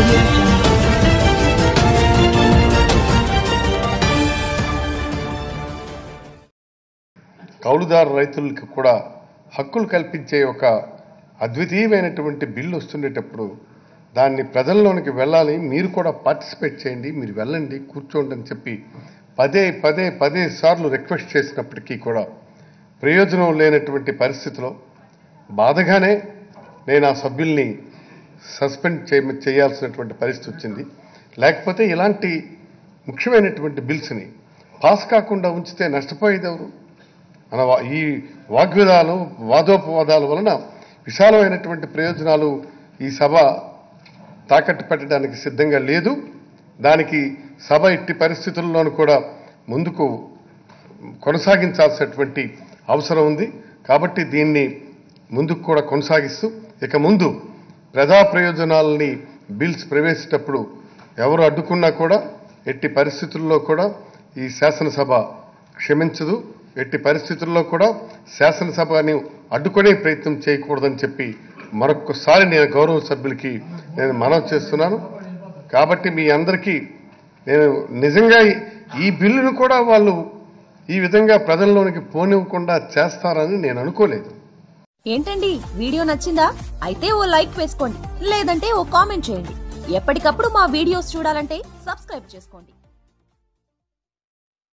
audio jungle. కౌలుదారు రైతులకు కూడా హక్కులు కల్పించే ఒక అద్వితీయమైనటువంటి బిల్లు వస్తుండేటప్పుడు దాన్ని ప్రజల్లోనికి వెళ్ళాలి మీరు కూడా పార్టిసిపేట్ చేయండి మీరు వెళ్ళండి కూర్చోండి అని చెప్పి పదే పదే పదే సార్లు రిక్వెస్ట్ చేసినప్పటికీ కూడా ప్రయోజనం లేనటువంటి పరిస్థితిలో బాధగానే నేను ఆ సభ్యుల్ని సస్పెండ్ చేయ చేయాల్సినటువంటి పరిస్థితి వచ్చింది లేకపోతే ఇలాంటి ముఖ్యమైనటువంటి బిల్స్ని పాస్ కాకుండా ఉంచితే నష్టపోయేది ఎవరు మన వా- ఈ వాగ్విదాలు వాదోపవాదాల వలన విశాలమైనటువంటి ప్రయోజనాలు ఈ సభ తాకట్టు పెట్టడానికి సిద్ధంగా లేదు దానికి సభ ఇట్టి పరిస్థితుల్లోనూ కూడా ముందుకు కొనసాగించాల్సినటువంటి అవసరం ఉంది కాబట్టి దీన్ని ముందుకు కూడా కొనసాగిస్తూ ఇక ముందు ప్రజా ప్రయోజనాలని బిల్స్ ప్రవేశించేటప్పుడు ఎవరు అడ్డుకున్నా కూడా ఎట్టి పరిస్థితుల్లో కూడా ఈ శాసనసభ క్షమించదు ఎట్టి పరిస్థితుల్లో కూడా శాసనసభని అడ్డుకునే ప్రయత్నం చేయకూడదని చెప్పి మరొకసారి నేను గౌరవ సభ్యులకి నేను మనవి చేస్తున్నాను కాబట్టి మీ అందరికీ నేను నిజంగా ఈ- ఈ బిల్లును కూడా వాళ్ళు ఈ విధంగా ప్రజల్లోనికి పోనివ్వకుండా చేస్తారని నేను అనుకోలేదు ఏంటండి వీడియో నచ్చిందా అయితే ఓ లైక్ వేసుకోండి లేదంటే ఓ కామెంట్ చేయండి ఎప్పటికప్పుడు మా వీడియోస్ చూడాలంటే సబ్స్క్రైబ్ చేసుకోండి